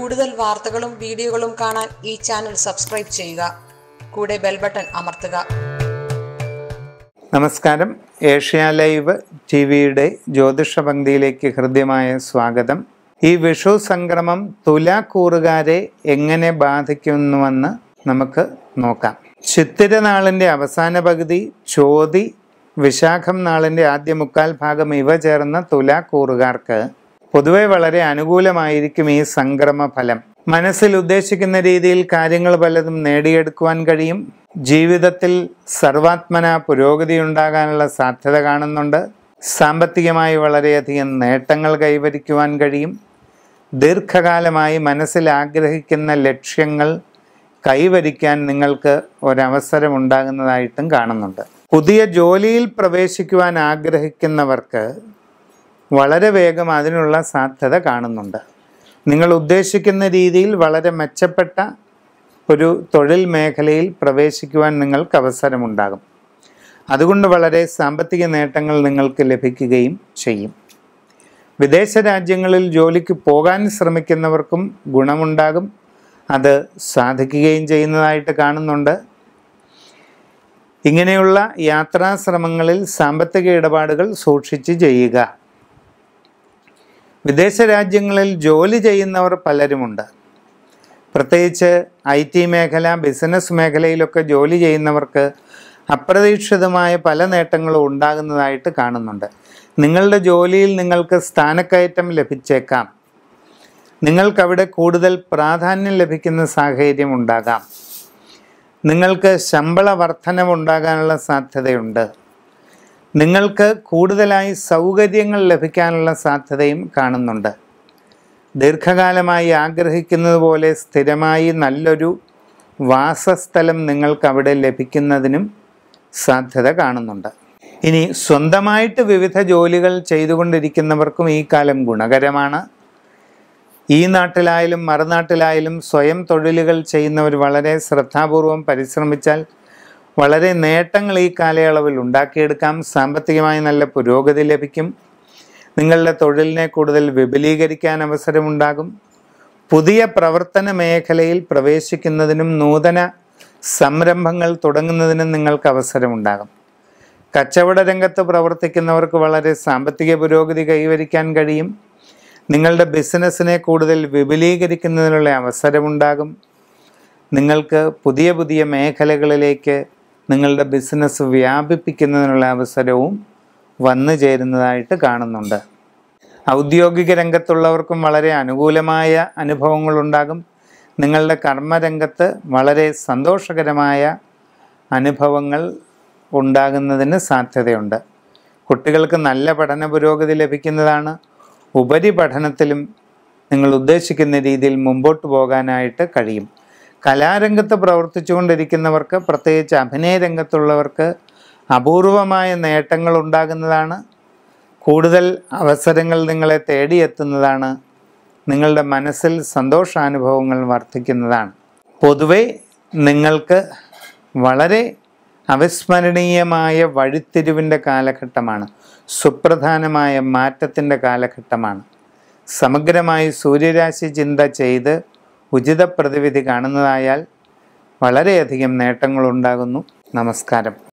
കൂടുതൽ വാർത്തകളും വീഡിയോകളും കാണാൻ ഈ ചാനൽ സബ്സ്ക്രൈബ് ചെയ്യുക കൂടെ ബെൽ ബട്ടൺ അമർത്തുക നമസ്കാരം ഏഷ്യ ലൈവ് ടി വിയുടെ ജ്യോതിഷ പങ്ക്തിയിലേക്ക് ഹൃദ്യമായ സ്വാഗതം ഈ വിഷു സംക്രമം തുലാക്കൂറുകാരെ എങ്ങനെ ബാധിക്കുന്നുവെന്ന് നമുക്ക് നോക്കാം ചിത്തിര നാളിൻ്റെ അവസാന പകുതി ചോതി വിശാഖം നാളിൻ്റെ ആദ്യ മുക്കാൽ ഭാഗം ഇവ ചേർന്ന തുലാക്കൂറുകാർക്ക് പൊതുവെ വളരെ അനുകൂലമായിരിക്കും ഈ സംക്രമ ഫലം മനസ്സിൽ ഉദ്ദേശിക്കുന്ന രീതിയിൽ കാര്യങ്ങൾ പലതും നേടിയെടുക്കുവാൻ കഴിയും ജീവിതത്തിൽ സർവാത്മന പുരോഗതി ഉണ്ടാകാനുള്ള സാധ്യത കാണുന്നുണ്ട് സാമ്പത്തികമായി വളരെയധികം നേട്ടങ്ങൾ കൈവരിക്കുവാൻ കഴിയും ദീർഘകാലമായി മനസ്സിൽ ആഗ്രഹിക്കുന്ന ലക്ഷ്യങ്ങൾ കൈവരിക്കാൻ നിങ്ങൾക്ക് ഒരവസരം ഉണ്ടാകുന്നതായിട്ടും കാണുന്നുണ്ട് പുതിയ ജോലിയിൽ പ്രവേശിക്കുവാൻ ആഗ്രഹിക്കുന്നവർക്ക് വളരെ വേഗം അതിനുള്ള സാധ്യത കാണുന്നുണ്ട് നിങ്ങൾ ഉദ്ദേശിക്കുന്ന രീതിയിൽ വളരെ മെച്ചപ്പെട്ട ഒരു തൊഴിൽ മേഖലയിൽ പ്രവേശിക്കുവാൻ നിങ്ങൾക്ക് അവസരമുണ്ടാകും അതുകൊണ്ട് വളരെ സാമ്പത്തിക നേട്ടങ്ങൾ നിങ്ങൾക്ക് ലഭിക്കുകയും ചെയ്യും വിദേശ രാജ്യങ്ങളിൽ ജോലിക്ക് പോകാൻ ശ്രമിക്കുന്നവർക്കും ഗുണമുണ്ടാകും അത് സാധിക്കുകയും ചെയ്യുന്നതായിട്ട് കാണുന്നുണ്ട് ഇങ്ങനെയുള്ള യാത്രാശ്രമങ്ങളിൽ സാമ്പത്തിക ഇടപാടുകൾ സൂക്ഷിച്ച് ചെയ്യുക വിദേശ രാജ്യങ്ങളിൽ ജോലി ചെയ്യുന്നവർ പലരുമുണ്ട് പ്രത്യേകിച്ച് ഐ ടി മേഖല ബിസിനസ് മേഖലയിലൊക്കെ ജോലി ചെയ്യുന്നവർക്ക് അപ്രതീക്ഷിതമായ പല നേട്ടങ്ങളും ഉണ്ടാകുന്നതായിട്ട് കാണുന്നുണ്ട് നിങ്ങളുടെ ജോലിയിൽ നിങ്ങൾക്ക് സ്ഥാനക്കയറ്റം ലഭിച്ചേക്കാം നിങ്ങൾക്കവിടെ കൂടുതൽ പ്രാധാന്യം ലഭിക്കുന്ന സാഹചര്യം ഉണ്ടാകാം നിങ്ങൾക്ക് ശമ്പള വർധനവുണ്ടാകാനുള്ള സാധ്യതയുണ്ട് നിങ്ങൾക്ക് കൂടുതലായി സൗകര്യങ്ങൾ ലഭിക്കാനുള്ള സാധ്യതയും കാണുന്നുണ്ട് ദീർഘകാലമായി ആഗ്രഹിക്കുന്നത് പോലെ സ്ഥിരമായി നല്ലൊരു വാസസ്ഥലം നിങ്ങൾക്ക് അവിടെ ലഭിക്കുന്നതിനും സാധ്യത കാണുന്നുണ്ട് ഇനി സ്വന്തമായിട്ട് വിവിധ ജോലികൾ ചെയ്തുകൊണ്ടിരിക്കുന്നവർക്കും ഈ കാലം ഗുണകരമാണ് ഈ നാട്ടിലായാലും മറുനാട്ടിലായാലും സ്വയം തൊഴിലുകൾ ചെയ്യുന്നവർ വളരെ ശ്രദ്ധാപൂർവം പരിശ്രമിച്ചാൽ വളരെ നേട്ടങ്ങൾ ഈ കാലയളവിൽ ഉണ്ടാക്കിയെടുക്കാം സാമ്പത്തികമായി നല്ല പുരോഗതി ലഭിക്കും നിങ്ങളുടെ തൊഴിലിനെ കൂടുതൽ വിപുലീകരിക്കാൻ അവസരമുണ്ടാകും പുതിയ പ്രവർത്തന മേഖലയിൽ പ്രവേശിക്കുന്നതിനും നൂതന സംരംഭങ്ങൾ തുടങ്ങുന്നതിനും നിങ്ങൾക്ക് അവസരമുണ്ടാകും കച്ചവട രംഗത്ത് പ്രവർത്തിക്കുന്നവർക്ക് വളരെ സാമ്പത്തിക പുരോഗതി കൈവരിക്കാൻ കഴിയും നിങ്ങളുടെ ബിസിനസ്സിനെ കൂടുതൽ വിപുലീകരിക്കുന്നതിനുള്ള അവസരമുണ്ടാകും നിങ്ങൾക്ക് പുതിയ പുതിയ മേഖലകളിലേക്ക് നിങ്ങളുടെ ബിസിനസ് വ്യാപിപ്പിക്കുന്നതിനുള്ള അവസരവും വന്നു ചേരുന്നതായിട്ട് കാണുന്നുണ്ട് ഔദ്യോഗിക രംഗത്തുള്ളവർക്കും വളരെ അനുകൂലമായ അനുഭവങ്ങളുണ്ടാകും നിങ്ങളുടെ കർമ്മരംഗത്ത് വളരെ സന്തോഷകരമായ അനുഭവങ്ങൾ ഉണ്ടാകുന്നതിന് സാധ്യതയുണ്ട് കുട്ടികൾക്ക് നല്ല പഠന പുരോഗതി ലഭിക്കുന്നതാണ് ഉപരിപഠനത്തിലും നിങ്ങൾ ഉദ്ദേശിക്കുന്ന രീതിയിൽ മുമ്പോട്ട് പോകാനായിട്ട് കഴിയും കലാരംഗത്ത് പ്രവർത്തിച്ചുകൊണ്ടിരിക്കുന്നവർക്ക് പ്രത്യേകിച്ച് അഭിനയ രംഗത്തുള്ളവർക്ക് അപൂർവമായ നേട്ടങ്ങൾ ഉണ്ടാകുന്നതാണ് കൂടുതൽ അവസരങ്ങൾ നിങ്ങളെ തേടിയെത്തുന്നതാണ് നിങ്ങളുടെ മനസ്സിൽ സന്തോഷാനുഭവങ്ങൾ വർദ്ധിക്കുന്നതാണ് പൊതുവെ നിങ്ങൾക്ക് വളരെ അവിസ്മരണീയമായ വഴിത്തിരിവിൻ്റെ കാലഘട്ടമാണ് സുപ്രധാനമായ മാറ്റത്തിൻ്റെ കാലഘട്ടമാണ് സമഗ്രമായി സൂര്യരാശി ചിന്ത ചെയ്ത് ഉചിത പ്രതിവിധി കാണുന്നതായാൽ വളരെയധികം നേട്ടങ്ങളുണ്ടാകുന്നു നമസ്കാരം